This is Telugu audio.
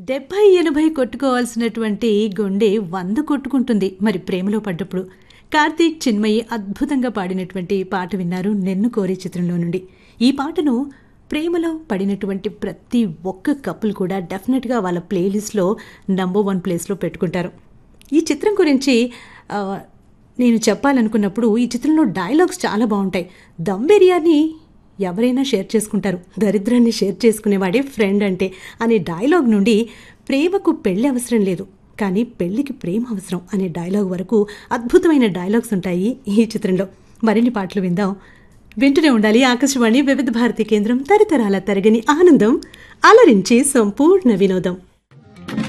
డెబ్బై ఎనభై కొట్టుకోవాల్సినటువంటి గుండె వంద కొట్టుకుంటుంది మరి ప్రేమలో పడ్డప్పుడు కార్తీక్ చిన్మయి అద్భుతంగా పాడినటువంటి పాట విన్నారు నిన్ను కోరి చిత్రంలో నుండి ఈ పాటను ప్రేమలో పడినటువంటి ప్రతి ఒక్క కప్పులు కూడా డెఫినెట్గా వాళ్ళ ప్లేలిస్ట్లో నంబర్ వన్ ప్లేస్లో పెట్టుకుంటారు ఈ చిత్రం గురించి ఆ, నేను చెప్పాలనుకున్నప్పుడు ఈ చిత్రంలో డైలాగ్స్ చాలా బాగుంటాయి దమ్ బిర్యానీ ఎవరైనా షేర్ చేసుకుంటారు దరిద్రాన్ని షేర్ చేసుకునేవాడే ఫ్రెండ్ అంటే అనే డైలాగ్ నుండి ప్రేమకు పెళ్లి అవసరం లేదు కానీ పెళ్లికి ప్రేమ అవసరం అనే డైలాగ్ వరకు అద్భుతమైన డైలాగ్స్ ఉంటాయి ఈ చిత్రంలో మరిన్ని పాటలు విందాం వింటూనే ఉండాలి ఆకాశవాణి వివిధ భారతి కేంద్రం తరతరాల తరగని ఆనందం అలరించి సంపూర్ణ వినోదం